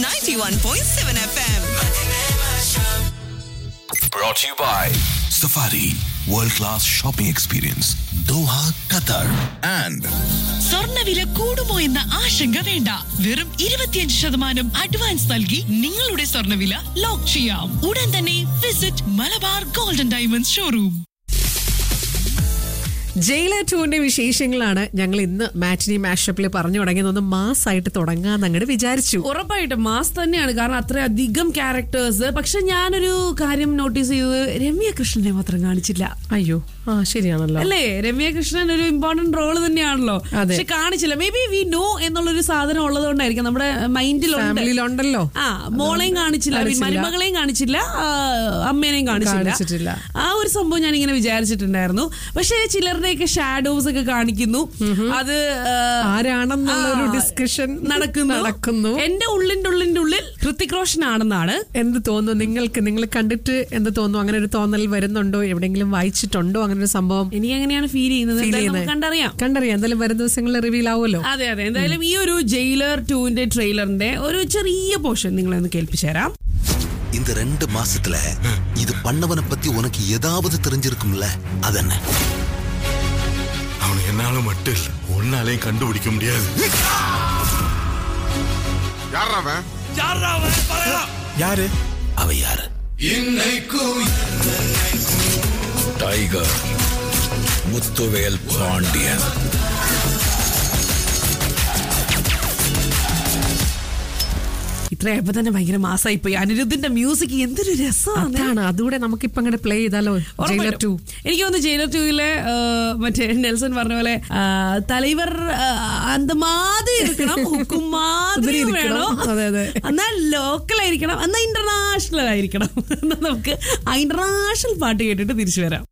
91.7 FM. Brought to you by Safari World Class Shopping Experience Doha, Qatar and സ്വർണ്ണവില കൂടുമോ എന്ന ആശങ്ക വേണ്ട വെറും ഇരുപത്തിയഞ്ച് ശതമാനം അഡ്വാൻസ് നൽകി നിങ്ങളുടെ സ്വർണ്ണവില ലോക്ക് ചെയ്യാം ഉടൻ തന്നെ visit Malabar golden diamonds showroom Jailer ടൂവിന്റെ വിശേഷങ്ങളാണ് ഞങ്ങൾ ഇന്ന് മാറ്റിനി മാഷപ്പിൽ പറഞ്ഞു തുടങ്ങിയത് ഒന്ന് മാസായിട്ട് തുടങ്ങാന്ന് അങ്ങോട്ട് വിചാരിച്ചു ഉറപ്പായിട്ടും മാസ് തന്നെയാണ് കാരണം അത്രയധികം ക്യാരക്ടേഴ്സ് പക്ഷെ ഞാനൊരു കാര്യം നോട്ടീസ് ചെയ്തത് രമ്യ കൃഷ്ണനെ മാത്രം കാണിച്ചില്ല അയ്യോ ആ ശരിയാണല്ലോ അല്ലേ രമ്യ കൃഷ്ണൻ ഒരു ഇമ്പോർട്ടന്റ് റോള് തന്നെയാണല്ലോ അതെ. പക്ഷെ കാണിച്ചില്ല മേ ബി വി നോ എന്നുള്ളൊരു സാധനം ഉള്ളതുകൊണ്ടായിരിക്കും നമ്മുടെ മൈൻഡിലുണ്ട് ഫാമിലിയിലുണ്ടല്ലോ ആ മോളെയും കാണിച്ചില്ല കാണിച്ചില്ല. മരുമകളെയും കാണിച്ചില്ല ആ, അമ്മേനെയും കാണിച്ചിട്ടില്ല. കാണിച്ചില്ല ആ ഒരു സംഭവം ഞാൻ ഇങ്ങനെ വിചാരിച്ചിട്ടുണ്ടായിരുന്നു പക്ഷേ ചിലരുടെയൊക്കെ ഷാഡോസ് ഒക്കെ കാണിക്കുന്നു അത് ആ, ആരാണെന്നുള്ള ഒരു ആ, ഡിസ്കഷൻ നടക്കുന്നു നടക്കുന്നു എന്റെ ഉള്ളിന്റെ ഉള്ളിന്റെ ഉള്ളിൽ ഹൃത്തിക് റോഷൻ ആണെന്നാണ് എന്ത് തോന്നുന്നു നിങ്ങൾക്ക് നിങ്ങൾ കണ്ടിട്ട് എന്ത് തോന്നുന്നു അങ്ങനെ ഒരു തോന്നൽ വരുന്നുണ്ടോ എവിടെയെങ്കിലും വായിച്ചിട്ടുണ്ടോ അങ്ങനെ ഒരു സംഭവം എനിക്ക് എങ്ങനെയാണ് ഫീൽ ചെയ്യുന്നത് Feel എന്തായാലും ചെയ്യുന്നത്? നമുക്ക് കണ്ടറിയാം കണ്ടറിയാം എന്തായാലും വരും ദിവസങ്ങളിൽ റിവീൽ ആവുമല്ലോ അതെ അതെ എന്തായാലും ഈ ഒരു ജയിലർ ടൂവിന്റെ ട്രെയിലറിന്റെ ഒരു ചെറിയ പോർഷൻ നിങ്ങളെ ഒന്ന് കേൾപ്പിച്ചു തരാം இந்த ரெண்டு மாசத்துல இது பண்ணவனை பத்தி உனக்கு ஏதாவது தெரிஞ்சிருக்கும்ல அதென்ன அவனை என்னால மட்டும் இல்ல உன்னாலையும் கண்டுபிடிக்க முடியாது யாரு அவ யாரு டைகர் முத்துவேல் பாண்டியன் ഇത്രയപ്പോ തന്നെ ഭയങ്കര മാസമായി പോയി അനിരുദ്ധിന്റെ മ്യൂസിക് എന്തൊരു രസമാണ് അതാണ് അതുകൂടെ നമുക്കിപ്പോ അങ്ങോട്ട് പ്ലേ ചെയ്താലോ ജയിലർ ടു എനിക്ക് തോന്നുന്നു ജയിലർ ടൂവിലെ മറ്റേ നെൽസൺ പറഞ്ഞ പോലെ ആ, തലൈവർ ആ, അന്ത മാതിരി ഇരിക്കണം ഹുക്കും മാതിരി ഇരിക്കണം. വേണം അതെ, അതെ. എന്നാൽ ലോക്കൽ ആയിരിക്കണം എന്നാൽ ഇന്റർനാഷണൽ ആയിരിക്കണം എന്നാൽ നമുക്ക് ആ ഇന്റർനാഷണൽ പാട്ട് കേട്ടിട്ട് തിരിച്ചു വരാം